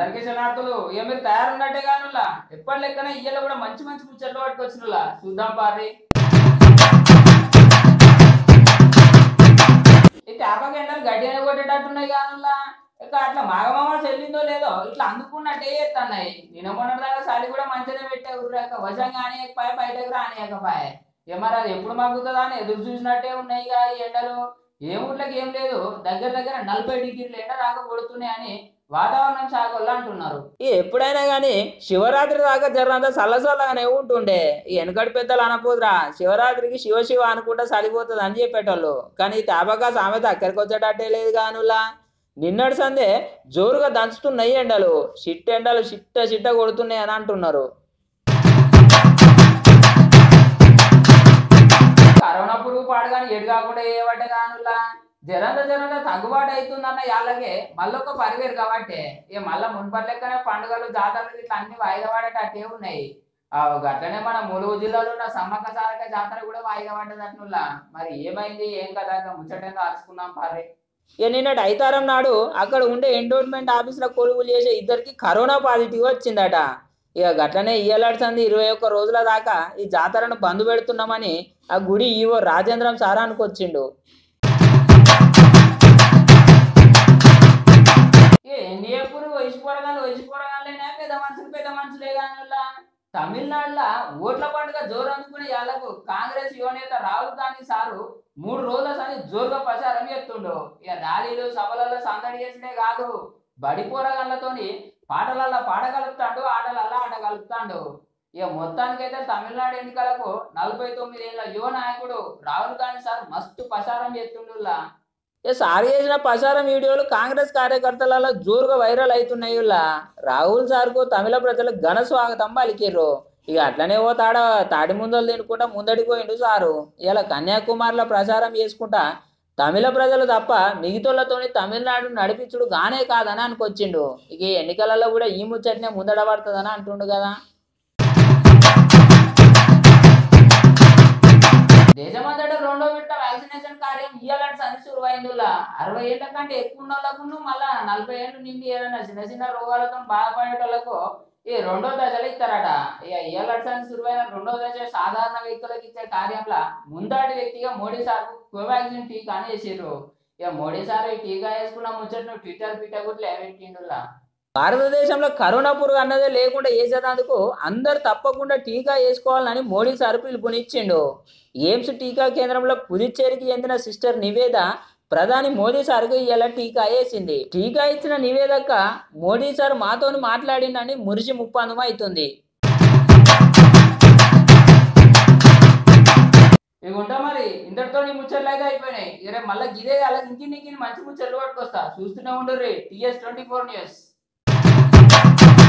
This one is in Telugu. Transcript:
లంకేశ్వర నార్తులు ఇక మీరు తయారున్నట్టే కానులా ఎప్పటి లెక్కన ఇయ్యాల కూడా మంచి మంచి ముచ్చట్లు పట్టుకొచ్చినులా చూద్దాం పారి ఈ తేపక ఎండలు గడ్డినే కొట్టేటట్టున్నాయి కానులా ఇక అట్లా మాగమామ చెల్లిందో లేదో ఇట్లా అందుకున్నట్టే చేస్తున్నాయి నేను మొన్నటిదాకా చలి కూడా మంచిగా పెట్టే ఉర్రాక వశంగా ఆనేయకపోయా బయటకు రానియకపోయా ఇక మరి అది ఎప్పుడు మగ్గుతుందా అని ఎదురు చూసినట్టే ఉన్నాయి ఇక ఈ ఎండలు ఏ ఊర్లకి ఏం లేదు దగ్గర దగ్గర నలభై డిగ్రీలు ఎండ రాక కొడుతున్నాయని వాతావరణం శాఖ వాళ్ళు అంటున్నారు ఎప్పుడైనా కానీ శివరాత్రి దాకా జరంత చల్లచల్లగానే ఉంటుండే ఈ వెనకటి పెద్దలు అనపోదురా శివరాత్రికి శివ శివ అనుకుంటా చలిపోతుంది అని చెప్పేటోళ్ళు కానీ ఈ తాపకా సామెత అక్కడికి వచ్చేటట్టే లేదు కానులా నిన్నటి సందే జోరుగా దంచుతున్నాయి ఎండలు చిట్ట ఎండలు చిట్ట చిట్ట కొడుతున్నాయి అని అంటున్నారు కరోనా పురుగు పాడుగాని ఎడు కాకుండా ఏవట కానులా జరంత జరంత తగ్గుబాటు అవుతుందన్న యాళ్ళకే మళ్ళొక పరివేరు కాబట్టి ఇక మళ్ళీ మున్పటి లెక్కనే పండుగలు జాతరలు ఇట్లా అన్ని వాయిదా పడేటట్టే ఉన్నాయి ఆ గట్లనే మన ములుగు జిల్లాలో ఉన్న సమ్మక్క సారక జాతర కూడా వాయిదా పడ్డదట్నుల్లా మరి ఏమైంది ఏం కదా ముచ్చటంగా అరుచుకుందాం పారే ఇక నిన్నటి ఐతారం నాడు అక్కడ ఉండే ఎండోర్మెంట్ ఆఫీసులో కొలువులు చేసే ఇద్దరికి కరోనా పాజిటివ్ వచ్చిందట ఇక గట్లనే ఇయ్యలాడుతుంది ఇరవై ఒక్క రోజుల దాకా ఈ జాతరను బంద్ పెడుతున్నామని ఆ గుడి ఈవో రాజేంద్రం సారానికి వచ్చిండు ఎన్డీఏ పురుగు వయసు పోరగాలు వయసు పోరగాళ్ళైనా పెద్ద మనుషులు పెద్ద మనుషులే కానీ తమిళనాడులో ఓట్ల పండుగ జోరు అందుకునే యాళ్లకు కాంగ్రెస్ యువనేత రాహుల్ గాంధీ సారు మూడు రోజుల సని జోరుగా ప్రచారం చేస్తుండు ఇక ర్యాలీలు సభలలో సందడి చేసినే కాదు బడి పోరగాళ్ళతోని పాటలల్లో పాట కలుపుతాడు ఆటలల్లో ఆట కలుపుతాడు ఇక మొత్తానికైతే తమిళనాడు ఎన్నికలకు నలభై తొమ్మిది ఏళ్ళ యువ నాయకుడు రాహుల్ గాంధీ సార్ మస్తు ప్రచారం చేస్తుండులా ఇక సార్ చేసిన ప్రచారం వీడియోలు కాంగ్రెస్ కార్యకర్తలలో జోరుగా వైరల్ అవుతున్నాయి రాహుల్ సార్కు తమిళ ప్రజలకు ఘన స్వాగతం పలికిర్రు ఇక అట్లనే పోతాడ తాడి ముందలు తినుకుంటా ముందడికి పోయిండు సారు ఇలా కన్యాకుమారిలో ప్రచారం చేసుకుంటా తమిళ ప్రజలు తప్ప మిగతోళ్ళతోని తమిళనాడు నడిపించుడు గానే కాదని అనుకొచ్చిండు ఇక ఈ ఎన్నికలలో కూడా ఈ ముచ్చటనే ముందడ పడుతుందని అంటుండు కదా దేశమంతటా రెండో విడత వ్యాక్సినేషన్ కార్యం ఇయ్యాలని సంది సురువైందులా అరవై ఏళ్ల కంటే ఎక్కువ ఉన్న వాళ్ళకు మళ్ళా నలభై ఏళ్ళు నిండి ఏదైనా చిన్న చిన్న రోగాలతో బాధపడేటోళ్లకు ఈ రెండో దశలు ఇస్తారట ఇక ఇయ్యాలని సంది సురువైన రెండో దశ సాధారణ వ్యక్తులకు ఇచ్చే కార్యంలో ముందాటి వ్యక్తిగా మోడీ సార్ కోవాక్సిన్ టీకా అని వేసిర్రు ఇక మోడీ సార్ ఈ టీకా వేసుకున్న ముచ్చట్ను ట్విట్టర్ పిట్టగుట్లు పెట్టిండులా భారతదేశంలో కరోనా పురుగు అన్నదే లేకుండా వేసేటందుకు అందరు తప్పకుండా టీకా వేసుకోవాలని మోడీ సార్ పిలుపునిచ్చిండు ఎయిమ్స్ టీకా కేంద్రంలో పుదుచ్చేరికి చెందిన సిస్టర్ నివేద ప్రధాని మోదీ సార్కు ఇలా టీకా వేసింది టీకా ఇచ్చిన నివేదక మోడీ సార్ మాతోని మాట్లాడిందని మురిసి ముప్పందం అవుతుంది ఇక ఉంటా మరి ఇంతటితో నీ ముచ్చట్లు అయితే అయిపోయినాయి ఇరే మళ్ళీ గిదే అలా ఇంకి నీకు మంచి ముచ్చట్లు పట్టుకొస్తా చూస్తూనే ఉండరు టీఎస్ ట్వంటీ ఫోర్ న్యూస్